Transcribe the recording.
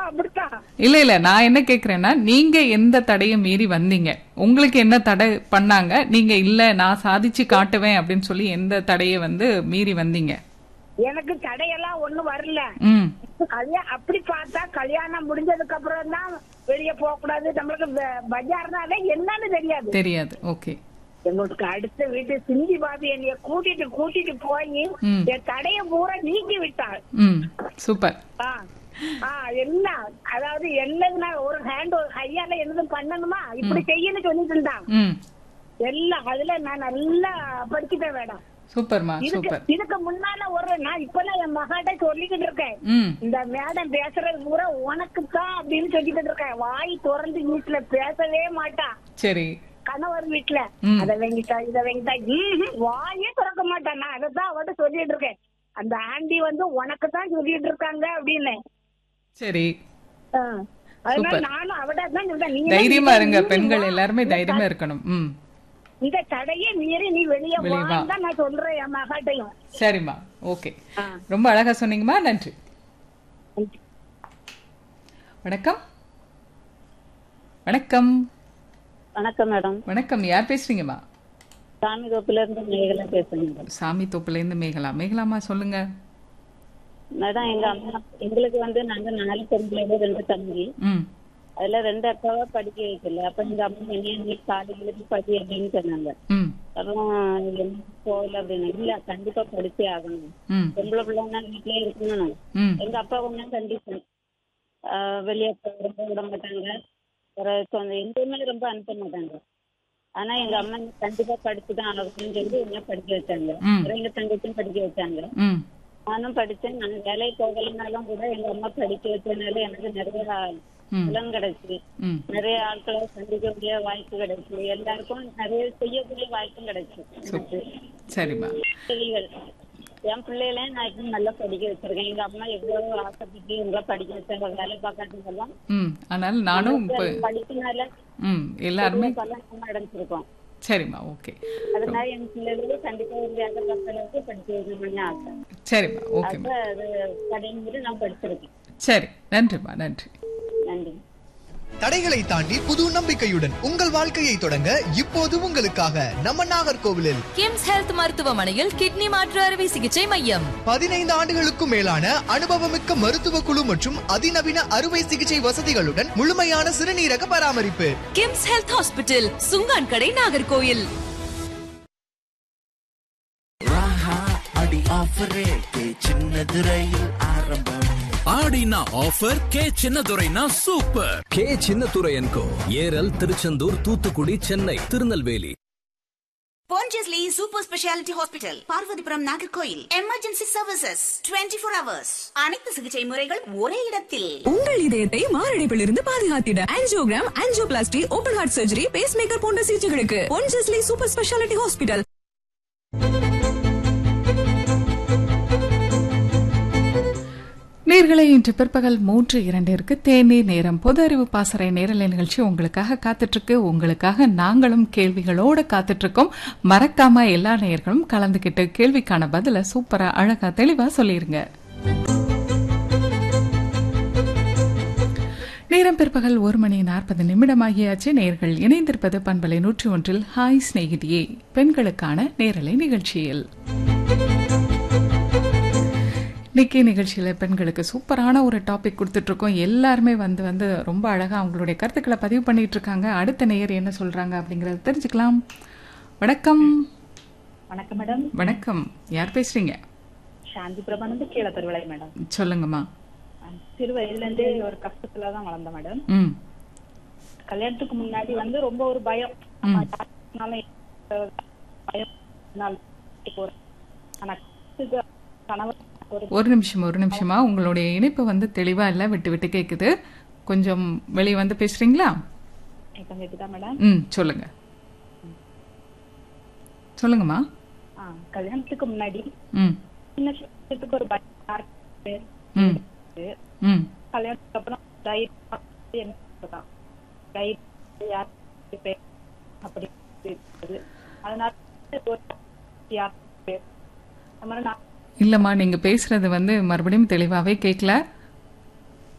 அப்படித்தான் இல்ல இல்ல நான் என்ன கேக்குறேன்னா நீங்க எந்த தடையை மீறி வந்தீங்க உங்களுக்கு என்ன தடை பண்ணாங்க நீங்க இல்ல நான் சாதிச்சு காட்டுவேன் அப்படின்னு சொல்லி எந்த தடையை வந்து மீறி வந்தீங்க எனக்கு தடையெல்லாம் ஒண்ணும் வரல ம் கல்யாணம் அப்படி பார்த்தா கல்யாணம் முடிஞ்சதுக்கு அப்புறம் தான் வெளிய போக கூடாது நம்மளுக்கு ப- பஜார்னாலே என்னன்னு தெரியாது தெரியாது ஓகே எங்களுக்கு அடுத்த வீட்டு சிந்தி பாபி என்னைய கூட்டிட்டு கூட்டிட்டு போய் ம். என் தடைய பூரா நீக்கி விட்டாள் ம் சூப்பர் ஆ ஆ என்ன அதாவது என்னதுன்னா ஒரு ஹேண்ட் ஒரு கையால என்னதும் பண்ணணுமா இப்படி செய்யணும்னு சொல்லிட்டு இருந்தான் ம் எல்லாம் அதுல நான் நல்லா படிச்சுட்டேன் மேடம் சூப்பர்மா இதுக்கு சூப்பர் இதுக்கு முன்னால ஒரு நான் இப்பெல்லாம் என் மகாட்ட சொல்லிக்கிட்டு இருக்கேன் ம் இந்த மேடம் பேசுறது பூரா உனக்கு தான் அப்படின்னு சொல்லிக்கிட்டு இருக்கேன் வாய் திறந்து வீட்டுல பேசவே மாட்டா சரி கணவர் வீட்டுல ம். அத வாங்கிட்டா இத வாங்கிட்டா ம்ஹும். வாயே திறக்க மாட்டான் நான் அதைத்தான் அவட்ட சொல்லிட்டு இருக்கேன் அந்த ஆண்டி வந்து உனக்கு தான் சொல்லிட்டு இருக்காங்க அப்படின்னு சரி ஆ. அதனால சூப்பர். நானும் அவட்ட தான் சொல்றேன் நீங்க தைரியமா தான் இருங்க மீறி பெண்கள் வா. எல்லாருமே தைரியமா இருக்கணும் ம் இந்த தடையை மீறி நீ வெளியே வெளிய வா. வான்னு தான் நான் சொல்றேன் என் மகாட்டையும் சரிம்மா ஓகே ஆ. ரொம்ப அழகா சொன்னீங்கம்மா நன்றி வணக்கம் வணக்கம் வணக்கம் மேடம் வணக்கம் யார் பேசுறீங்கம்மா சாமி தோப்புல இருந்து மேகலா பேசுறேன் மேடம் சாமி தோப்புல இருந்து மேகலா மேகலாமா சொல்லுங்க மேடம் எங்க அம்மா எங்களுக்கு வந்து நாங்க நாலு பெண்களோட ரெண்டு தம்பி ம் அதுல ரெண்டு அக்காவை படிக்க வைக்கல அப்ப எங்க அம்மா என்னைய நீ காலேஜ்ல படி அப்படின்னு சொன்னாங்க ம் அப்புறம் என்ன போகல அப்படின்னு இல்ல கண்டிப்பா படிச்சே ஆகணும் ம் பொம்பளை பிள்ளைங்க வீட்லயே இருக்கணும் ம் எங்க அப்பா கொஞ்சம் கண்டிப்பேன் வெளியே ரொம்ப விட மாட்டாங்க ஒரு சொந்த எங்கேயுமே ரொம்ப அனுப்ப மாட்டாங்க ஆனா எங்க அம்மா நீ கண்டிப்பா படிச்சுதான் ஆகணும்னு சொல்லி என்ன படிக்க வச்சாங்க ம். அப்புறம் எங்க தங்கச்சியும் படிக்க வச்சாங்க ம் நானும் படிச்சேன் நான் வேலைக்கு போகலைனாலும் கூட எங்க அம்மா படிக்க வச்சதுனால எனக்கு நிறைய ம் பலன் கிடைச்சு ம் நிறைய ஆட்களை சந்திக்கக்கூடிய வாய்ப்பு கிடைச்சு எல்லாருக்கும் நிறைய செய்யக்கூடிய வாய்ப்பும் கிடைச்சு எனக்கு. சரிம்மா உதவிகள். என் பிள்ளைகளையும் நான் இப்ப நல்லா படிக்க வச்சிருக்கேன் எங்க அம்மா எவ்வளவு ஆசைப்பட்டு எங்களை படிக்க வச்சாங்க வேலை பார்க்காததெல்லாம் ம் அதனால நானும் இப்போ படிக்கனால ம் எல்லாருமே பலன் நம்ம அடைஞ்சிருக்கோம் சரிம்மா ஓகே அதனால என் பிள்ளைகளுக்கு கண்டிப்பா ஒரு வேலை பார்க்கறதுக்கு படிக்க வைக்கணும்னு ஆசை சரிம்மா ஓகேம்மா அப்ப அது கடைமுறை நான் படிச்சிருக்கேன் சரி நன்றிம்மா நன்றி நன்றி தடைகளை தாண்டி புது நம்பிக்கையுடன் உங்கள் வாழ்க்கையை தொடங்க இப்போது உங்களுக்காக நம்ம நாகர்கோவிலில் கிம்ஸ் ஹெல்த் மருத்துவமனையில் கிட்னி மாற்று அறுவை சிகிச்சை மையம் பதினைந்து ஆண்டுகளுக்கும் மேலான அனுபவமிக்க மருத்துவ குழு மற்றும் அதிநவீன அறுவை சிகிச்சை வசதிகளுடன் முழுமையான சிறுநீரக பராமரிப்பு கிம்ஸ் ஹெல்த் ஹாஸ்பிட்டல் சுங்கான் கடை நாகர்கோயில் ராஹா அடி ஆஃபரே கே சின்னது ரயில் ஆரம்பம் ஆடினா ஆஃபர் கே சின்னதுரைனா சூப்பர் கே சின்னத்துரையன்கோ Eral Tiruchendur Thoothukudi Chennai Tirunelveli Pondicherry Super Speciality Hospital, Parvathipuram Nagercoil emergency services 24 four hours அனைத்து சிகிச்சை முறைகள் ஒரே இடத்தில் உங்கள் இதயத்தை மாரடைப்பிலிருந்து பாதுகாத்திட angiogram angioplasty open heart surgery pacemaker போன்ற சிகிச்சைகளுக்கு பொன்ஜஸ்லி சூப்பர் ஸ்பெஷாலிட்டி ஹாஸ்பிட்டல் நேர்களை இன்று பிற்பகல் மூன்று இரண்டிற்கு தேநீர் நேரம் பொது அறிவு பாசறை நேரலை நிகழ்ச்சி உங்களுக்காக காத்துட்டு இருக்கு உங்களுக்காக நாங்களும் கேள்விகளோட காத்துட்டு இருக்கோம் மறக்காம எல்லா நேயர்களும் கலந்துக்கிட்டு கேள்விக்கான பதில சூப்பரா அழகா தெளிவா சொல்லிருங்க நேரம் பிற்பகல் ஒரு மணி நாற்பது நிமிடம் ஆகியாச்சு நேர்கள் இணைந்திருப்பது பண்பலை நூற்றி ஒன்றில் ஹாய் சிநேகிதியே பெண்களுக்கான நேரலை நிகழ்ச்சியில் இன்னைக்கு நிகழ்ச்சியில பெண்களுக்கு சூப்பரான ஒரு டாபிக் கொடுத்துட்டு இருக்கோம் எல்லாருமே வந்து வந்து ரொம்ப அழகா அவங்களுடைய கருத்துக்களை பதிவு பண்ணிட்டு இருக்காங்க அடுத்த நேயர் என்ன சொல்றாங்க அப்படிங்கறத தெரிஞ்சுக்கலாம் வணக்கம் வணக்கம் மேடம் வணக்கம் யார் பேசுறீங்க சாந்தி பிரபானந்து கீழே பெருவிளை மேடம் சொல்லுங்கம்மா சிறு வயதுல இருந்தே ஒரு கஷ்டத்துல தான் வளர்ந்த மேடம் ம் கல்யாணத்துக்கு முன்னாடி வந்து ரொம்ப ஒரு பயம் ம். யாருக்குனாலும் அஹ், பயம் நாள் போறேன். ஆனா கஷ்டத்துக்கு கணவர் ஒரு ஒரு நிமிஷம் ஒரு நிமிஷமா உங்களுடைய இணைப்பு வந்து தெளிவா இல்ல விட்டு விட்டு கேக்குது கொஞ்சம் வெளியே வந்து பேசுறீங்களா இப்ப கேக்குதா மேடம் ம் சொல்லுங்க சொல்லுங்கம்மா ஆ, கல்யாணத்துக்கு முன்னாடி ம் சின்ன விஷயத்துக்கு ஒரு பயம் யாருக்கு ம் ம் கல்யாணத்துக்கு அப்புறம் தைரியம் எனக்கு தான் தைரியம் யார் பேர் அப்படி இருக்குது. அதனால ஒரு யார் பேர் அந்த மாதிரி நான் இல்லம்மா நீங்க பேசுறது வந்து மறுபடியும் தெளிவாவே கேட்கல